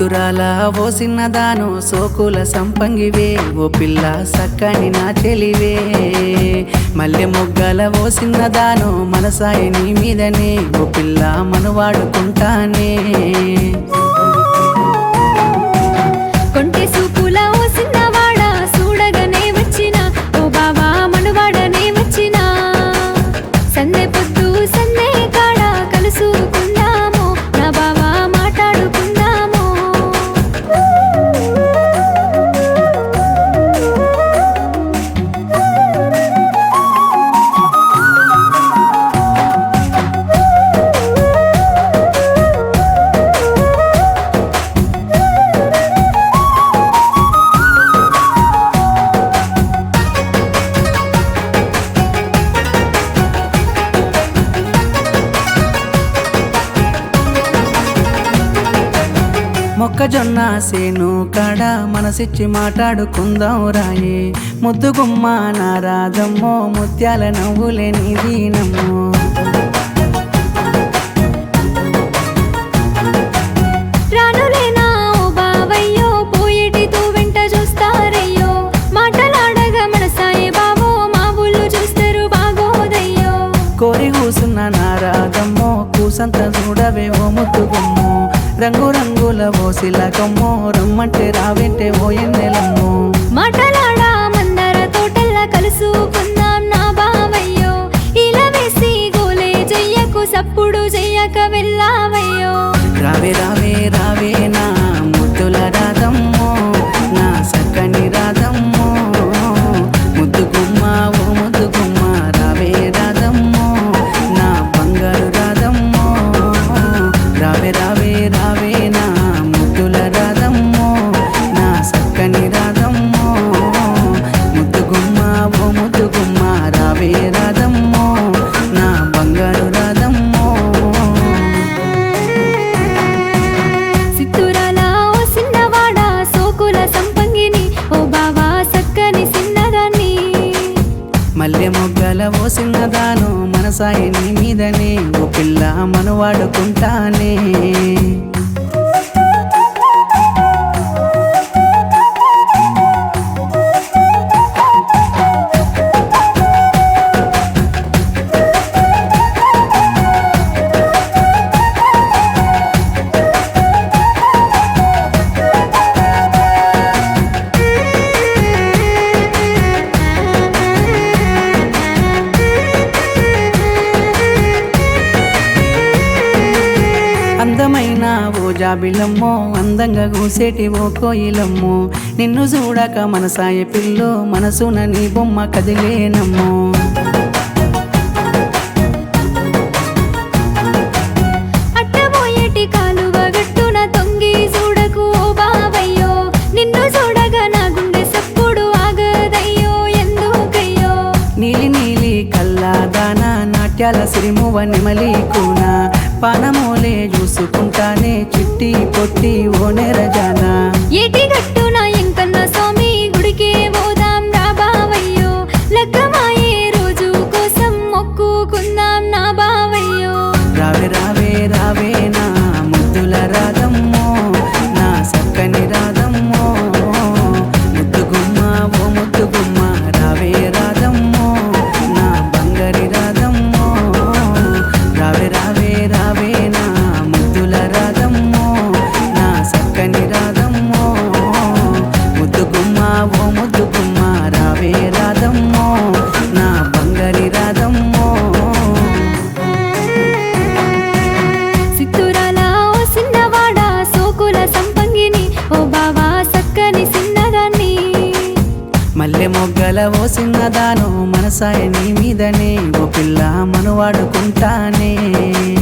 సిత్తురాల ఓ సిన్నదాను సోకుల సంపంగివే ఓ పిల్ల సక్కని నా చెలివే మల్లె మొగ్గల ఓ సిన్నదాను మనసాయి నీ మీదనే ఓ పిల్ల మనువాడుకుంటానే కొంటె సూపుల ఓ సిన్నవాడ చూడగానే వచ్చిన ఓ బావా మనువాడనే వచ్చిన సందే పొద్దు సందే కాడ కలుసుకుందాము నా బావా మాట్లాడుకుందాము మొక్కజొన్న సేను కాడ మనసిచ్చి మాట్లాడుకుందాం రాయే ముద్దు గుమ్మ నారాదమ్మో ముత్యాల నవ్వులే నీదీనమ్మో రానులేనా ఓ బావయ్యో పోయేటితో వెంట చూస్తారయ్యో మాటలాడగా మనసాయే బావో మా ఊళ్ళు చూస్తారు బాగోదయ్యో కోరి కూసున్న నారాదమ్మో కూసంత చూడవే ఓ ముద్దు గుమ్మో రంగు రంగుల ఓ సిలకమ్మో రమ్మంటే రావింటే ఓ ఎన్నెలమ్మో మాటలాడా మందార తోటల్లా కలుసుకుందాం నా బావయ్యో ఇలా వేసి గోలే చెయ్యకు సప్పుడు చెయ్యక వెళ్ళావయ్యో రావే రావే రావే నా ముద్దుల రాధమ్మో నా సక్కని రాధమ్మో ముద్దు గుమ్మ ఓ ముద్దు గుమ్మ రావే రాధమ్మో నా బంగారు రాధమ్మో రావే రావే రావే నా ముద్దుల రాధమ్మో నా సక్కని రాధమ్మో ముద్దు గుమ్మ ఓ ముద్దు గుమ్మ రావే రాధమ్మో నా బంగారు రాధమ్మో సిత్తురాల ఓ సిన్నవాడ సోకుల సంపంగిని ఓ బావా సక్కని సిన్నదాన్ని మల్లె మొగ్గల ఓ సిన్నదాను మనసాయి నీ మీదనే ఓ పిల్ల మనువాడుకుంటానే అందమైన ఓ జాబిలమ్మో అందంగా కూసేటి ఓ కోయిలమ్మో నిన్ను చూడక మనసాయ పిల్లో మనసున నీ బొమ్మ కదిలేనమ్మో అట్టబోయేటి కాలువ గట్టున తొంగి చూడకు ఓ బావయ్యో నిన్ను చూడగా నా గుండె సప్పుడు ఆగదయ్యో ఎందుకయ్యో నీలి నీలి కల్లాదాన నాట్యాల సిరిమువ నెమలి కూన పానమోలే చూసుకుంటానే చిట్టి పొట్టి ఓ నెరజానా ఏటి గట్టున ఎంకన్న స్వామి గుడికే పోదాం రా బావయ్యో లగ్గమాయే రోజు కోసం మొక్కుకుందాం నా బావయ్యో రావే రావే రావే నా ముద్దుల రాధమ్మో నా సక్కని రాధమ్మో ముద్దు గుమ్మ ఓ ముద్దు గుమ్మ రావే రాధమ్మో నా బంగారి రాధమ్మో రావే రావే రావే నా ముద్దుల రాధమ్మో నా సక్కని రాధమ్మో ముద్దు గుమ్మ ఓ ముద్దు గుమ్మ రావే రాధమ్మో నా బంగారి రాధమ్మో సిత్తురాల ఓ సిన్నవాడ సోకుల సంపంగిని ఓ బావా సక్కని సిన్నదాన్ని మల్లె మొగ్గల ఓ సిన్నదాను మనసాయ నీ మీదనే ఓ పిల్ల మనువాడుకుంటానే